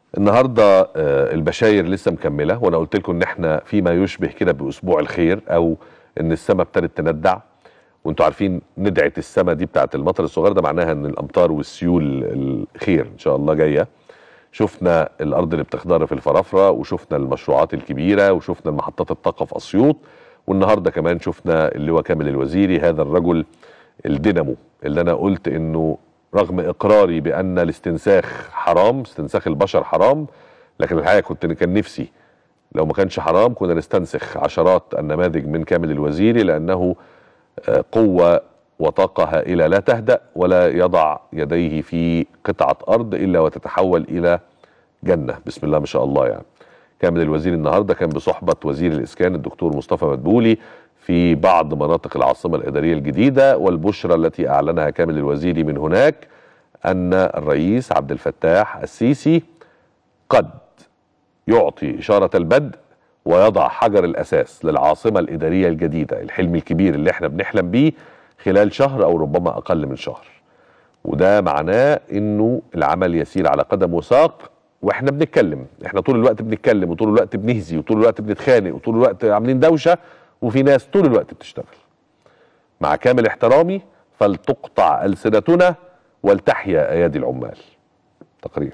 النهارده آه، البشاير لسه مكمله وانا قلت لكم ان احنا فيما يشبه كده باسبوع الخير او ان السماء ابتدت تندع وانتوا عارفين ندعه السماء دي بتاعت المطر الصغير ده معناها ان الامطار والسيول الخير ان شاء الله جايه شفنا الارض اللي بتخضر في الفرافره وشفنا المشروعات الكبيره وشفنا المحطات الطاقه في اسيوط والنهارده كمان شفنا اللواء كامل الوزيري هذا الرجل الدينامو اللي انا قلت انه رغم اقراري بان الاستنساخ حرام استنساخ البشر حرام لكن الحقيقه كنت كان نفسي لو ما كانش حرام كنا نستنسخ عشرات النماذج من كامل الوزيري لانه آه، قوه وطاقه هائله لا تهدا ولا يضع يديه في قطعه ارض الا وتتحول الى جنه بسم الله ما شاء الله يعني كامل الوزير النهارده كان بصحبه وزير الاسكان الدكتور مصطفى مدبولي في بعض مناطق العاصمه الاداريه الجديده والبشرى التي اعلنها كامل الوزيري من هناك ان الرئيس عبد الفتاح السيسي قد يعطي اشاره البدء ويضع حجر الاساس للعاصمه الاداريه الجديده الحلم الكبير اللي احنا بنحلم بيه خلال شهر او ربما اقل من شهر وده معناه انه العمل يسير على قدم وساق واحنا بنتكلم احنا طول الوقت بنتكلم وطول الوقت بنهزي وطول الوقت بنتخانق وطول الوقت عاملين دوشه وفي ناس طول الوقت بتشتغل مع كامل احترامي فلتقطع السنتنا ولتحيا ايادي العمال تقرير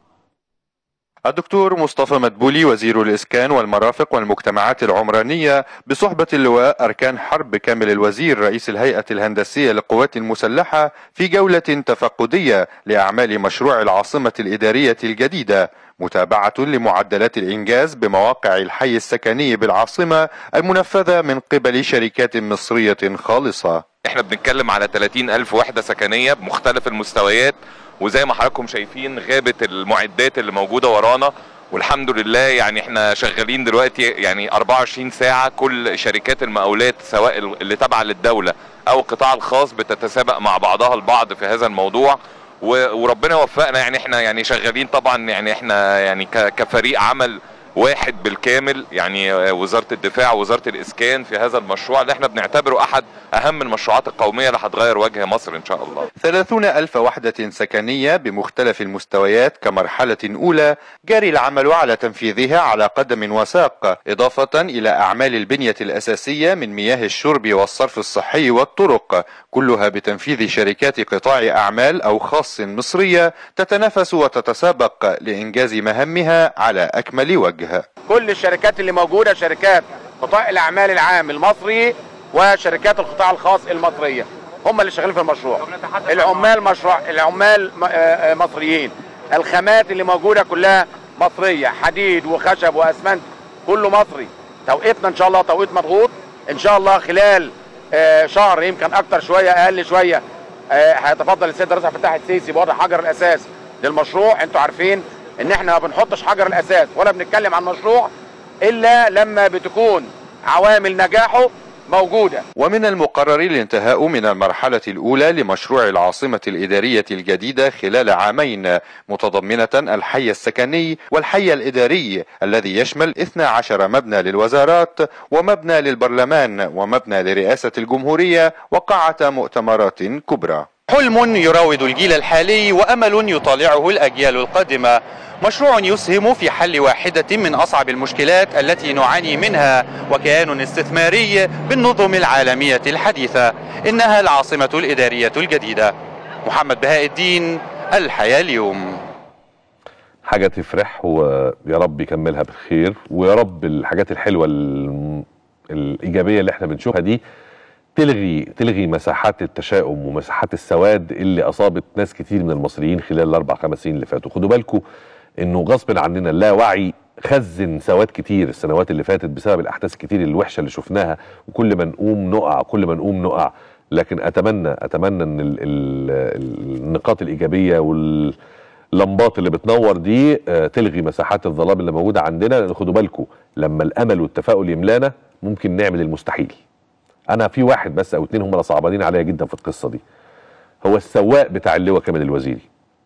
الدكتور مصطفى مدبولي وزير الإسكان والمرافق والمجتمعات العمرانية بصحبة اللواء أركان حرب كامل الوزير رئيس الهيئة الهندسية للقوات المسلحة في جولة تفقدية لأعمال مشروع العاصمة الإدارية الجديدة متابعة لمعدلات الإنجاز بمواقع الحي السكني بالعاصمة المنفذة من قبل شركات مصرية خالصة احنا بنتكلم على 30 ألف وحدة سكنية بمختلف المستويات وزي ما حضراتكم شايفين غابة المعدات اللي موجودة ورانا والحمد لله يعني احنا شغالين دلوقتي يعني 24 ساعة كل شركات المقاولات سواء اللي تابعة للدولة او القطاع الخاص بتتسابق مع بعضها البعض في هذا الموضوع و- وربنا وفقنا يعني احنا يعني شغالين طبعا يعني احنا يعني ك- كفريق عمل واحد بالكامل يعني وزارة الدفاع ووزارة الإسكان في هذا المشروع اللي احنا بنعتبره أحد أهم المشروعات القومية اللي هتغير وجه مصر إن شاء الله ثلاثون ألف وحدة سكنية بمختلف المستويات كمرحلة أولى جاري العمل على تنفيذها على قدم وساق إضافة إلى أعمال البنية الأساسية من مياه الشرب والصرف الصحي والطرق كلها بتنفيذ شركات قطاع أعمال أو خاص مصرية تتنافس وتتسابق لإنجاز مهامها على أكمل وجه كل الشركات اللي موجوده شركات قطاع الاعمال العام المصري وشركات القطاع الخاص المصريه هم اللي شغالين في المشروع العمال مشروع العمال م- آه، آه، مصريين الخامات اللي موجوده كلها مصريه حديد وخشب واسمنت كله مصري توقيتنا ان شاء الله توقيت مضغوط ان شاء الله خلال آه، شهر يمكن اكتر شويه اقل شويه آه، هيتفضل السيد الرئيس عبد الفتاح السيسي بوضع حجر الاساس للمشروع انتوا عارفين ان احنا ما بنحطش حجر الاساس ولا بنتكلم عن مشروع الا لما بتكون عوامل نجاحه موجوده ومن المقرر الانتهاء من المرحلة الأولى لمشروع العاصمة الإدارية الجديدة خلال عامين متضمنة الحي السكني والحي الإداري الذي يشمل 12 مبنى للوزارات ومبنى للبرلمان ومبنى لرئاسة الجمهورية وقاعة مؤتمرات كبرى حلم يراود الجيل الحالي وأمل يطالعه الأجيال القادمة مشروع يسهم في حل واحدة من أصعب المشكلات التي نعاني منها وكيان استثماري بالنظم العالمية الحديثة إنها العاصمة الإدارية الجديدة محمد بهاء الدين الحياة اليوم حاجه تفرح ويا رب يكملها بالخير ويا رب الحاجات الحلوه ال- الايجابيه اللي احنا بنشوفها دي تلغي تلغي مساحات التشاؤم ومساحات السواد اللي اصابت ناس كتير من المصريين خلال الاربع خمس سنين اللي فاتوا خدوا بالكم انه غصب عننا اللاوعي خزن سواد كتير السنوات اللي فاتت بسبب الاحداث الكتير الوحشه اللي شفناها وكل ما نقوم نقع كل ما نقوم نقع لكن اتمنى اتمنى ان ال ال النقاط الايجابيه واللمبات اللي بتنور دي آه، تلغي مساحات الظلام اللي موجوده عندنا لان خدوا بالكم لما الامل والتفاؤل يملانا ممكن نعمل المستحيل انا في واحد بس او اتنين هم اللي صعبانين عليا جدا في القصه دي هو السواق بتاع اللواء كامل الوزيري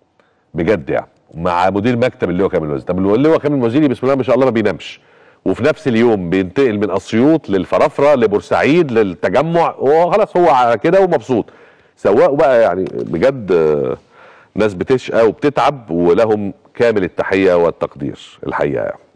بجد يعني مع مدير مكتب اللواء كامل الوزيري طب اللواء كامل الوزيري بسم الله ما شاء الله ما بينامش وفي نفس اليوم بينتقل من اسيوط للفرافره لبورسعيد للتجمع وخلاص هو على كده ومبسوط سواق بقى يعني بجد آه، ناس بتشقى وبتتعب ولهم كامل التحيه والتقدير الحقيقه